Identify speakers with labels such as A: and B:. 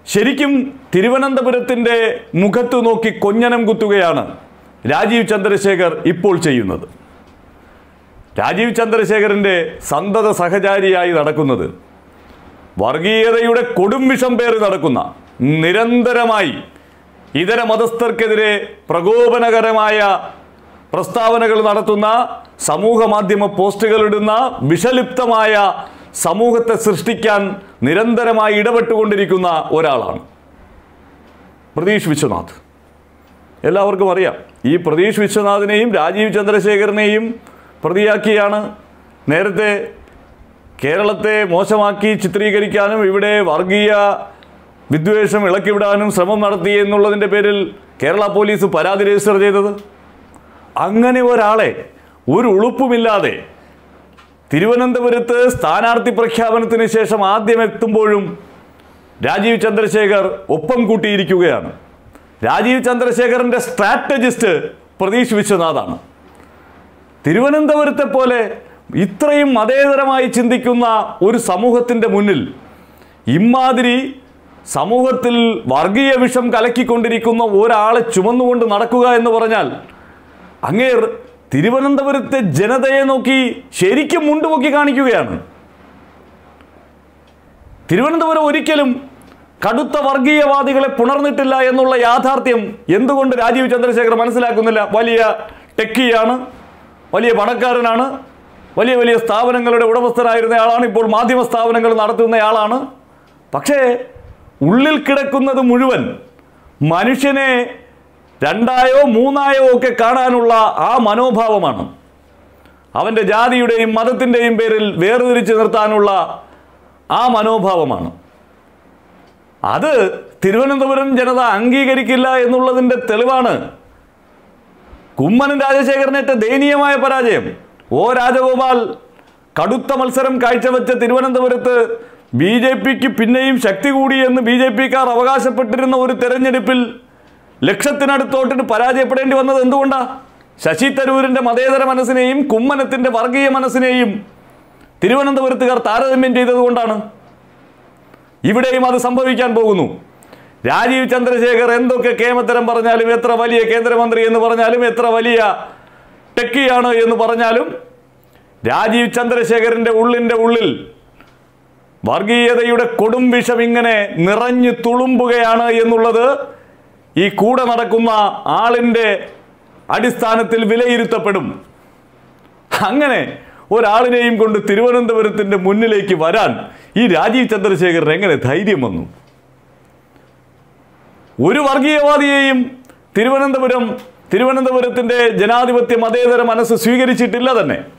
A: ശരിക്കും തിരുവനന്തപുരത്തിൻ്റെ മുഖത്ത് നോക്കി കൊഞ്ഞനം കുത്തുകയാണ് രാജീവ് ചന്ദ്രശേഖർ ഇപ്പോൾ ചെയ്യുന്നത് രാജീവ് ചന്ദ്രശേഖറിൻ്റെ സന്തത സഹചാരിയായി നടക്കുന്നത് വർഗീയതയുടെ കൊടും വിഷം പേറി നടക്കുന്ന നിരന്തരമായി ഇതര മതസ്ഥർക്കെതിരെ പ്രകോപനകരമായ പ്രസ്താവനകൾ നടത്തുന്ന സമൂഹ മാധ്യമ പോസ്റ്റുകൾ ഇടുന്ന വിഷലിപ്തമായ സമൂഹത്തെ സൃഷ്ടിക്കാൻ നിരന്തരമായി ഇടപെട്ടുകൊണ്ടിരിക്കുന്ന ഒരാളാണ് പ്രതീഷ് വിശ്വനാഥ് എല്ലാവർക്കും അറിയാം ഈ പ്രതീഷ് വിശ്വനാഥിനെയും രാജീവ് ചന്ദ്രശേഖരനെയും പ്രതിയാക്കിയാണ് നേരത്തെ കേരളത്തെ മോശമാക്കി ചിത്രീകരിക്കാനും ഇവിടെ വർഗീയ വിദ്വേഷം ഇളക്കിവിടാനും ശ്രമം നടത്തി എന്നുള്ളതിൻ്റെ പേരിൽ കേരള പോലീസ് പരാതി രജിസ്റ്റർ ചെയ്തത് അങ്ങനെ ഒരാളെ ഒരു ഉളുപ്പുമില്ലാതെ തിരുവനന്തപുരത്ത് സ്ഥാനാർത്ഥി പ്രഖ്യാപനത്തിന് ശേഷം ആദ്യം എത്തുമ്പോഴും രാജീവ് ചന്ദ്രശേഖർ ഒപ്പം കൂട്ടിയിരിക്കുകയാണ് രാജീവ് ചന്ദ്രശേഖറിൻ്റെ സ്ട്രാറ്റജിസ്റ്റ് പ്രതീഷ് വിശ്വനാഥാണ് തിരുവനന്തപുരത്തെ പോലെ ഇത്രയും മതേതരമായി ചിന്തിക്കുന്ന ഒരു സമൂഹത്തിൻ്റെ മുന്നിൽ ഇമാതിരി സമൂഹത്തിൽ വർഗീയ വിഷം കലക്കിക്കൊണ്ടിരിക്കുന്ന ഒരാളെ ചുമന്നുകൊണ്ട് നടക്കുക എന്ന് പറഞ്ഞാൽ അങ്ങേർ തിരുവനന്തപുരത്തെ ജനതയെ നോക്കി ശരിക്കും മുണ്ടുപൊക്കി കാണിക്കുകയാണ് തിരുവനന്തപുരം ഒരിക്കലും കടുത്ത വർഗീയവാദികളെ പുണർന്നിട്ടില്ല എന്നുള്ള യാഥാർത്ഥ്യം എന്തുകൊണ്ട് രാജീവ് ചന്ദ്രശേഖർ മനസ്സിലാക്കുന്നില്ല വലിയ ടെക്കിയാണ് വലിയ പണക്കാരനാണ് വലിയ വലിയ സ്ഥാപനങ്ങളുടെ ഉടമസ്ഥനായിരുന്നയാളാണ് ഇപ്പോൾ മാധ്യമ സ്ഥാപനങ്ങൾ നടത്തുന്നയാളാണ് പക്ഷേ ഉള്ളിൽ കിടക്കുന്നത് മുഴുവൻ മനുഷ്യനെ രണ്ടായോ മൂന്നായോ ഒക്കെ കാണാനുള്ള ആ മനോഭാവമാണ് അവൻ്റെ ജാതിയുടെയും മതത്തിൻ്റെയും പേരിൽ വേർതിരിച്ച് നിർത്താനുള്ള ആ മനോഭാവമാണ് അത് തിരുവനന്തപുരം ജനത അംഗീകരിക്കില്ല എന്നുള്ളതിൻ്റെ തെളിവാണ് കുമ്മനം രാജശേഖരനേറ്റ ദയനീയമായ പരാജയം ഓ രാജഗോപാൽ കടുത്ത മത്സരം കാഴ്ചവെച്ച തിരുവനന്തപുരത്ത് ബി ജെ പിക്ക് പിന്നെയും ശക്തി കൂടി എന്ന് ബി ജെ പിക്കാർ അവകാശപ്പെട്ടിരുന്ന ഒരു തെരഞ്ഞെടുപ്പിൽ ലക്ഷത്തിനടുത്തോട്ടിട്ട് പരാജയപ്പെടേണ്ടി വന്നത് എന്തുകൊണ്ടാ ശശി തരൂരിൻ്റെ മതേതര മനസ്സിനെയും കുമ്മനത്തിൻ്റെ വർഗീയ മനസ്സിനെയും തിരുവനന്തപുരത്തുകാർ താരതമ്യം ചെയ്തതുകൊണ്ടാണ് ഇവിടെയും അത് സംഭവിക്കാൻ പോകുന്നു രാജീവ് ചന്ദ്രശേഖർ എന്തൊക്കെ കേമത്തരം പറഞ്ഞാലും എത്ര വലിയ കേന്ദ്രമന്ത്രി എന്ന് പറഞ്ഞാലും എത്ര വലിയ ടെക്കിയാണ് എന്ന് പറഞ്ഞാലും രാജീവ് ചന്ദ്രശേഖറിൻ്റെ ഉള്ളിൻ്റെ ഉള്ളിൽ വർഗീയതയുടെ കൊടും വിഷം ഇങ്ങനെ നിറഞ്ഞു തുളുമ്പുകയാണ് എന്നുള്ളത് ഈ കൂടെ നടക്കുന്ന ആളിൻ്റെ അടിസ്ഥാനത്തിൽ വിലയിരുത്തപ്പെടും അങ്ങനെ ഒരാളിനെയും കൊണ്ട് തിരുവനന്തപുരത്തിൻ്റെ മുന്നിലേക്ക് വരാൻ ഈ രാജീവ് ചന്ദ്രശേഖരൻ എങ്ങനെ ധൈര്യം വന്നു ഒരു വർഗീയവാദിയെയും തിരുവനന്തപുരം തിരുവനന്തപുരത്തിൻ്റെ ജനാധിപത്യ മതേതര മനസ്സ് സ്വീകരിച്ചിട്ടില്ല തന്നെ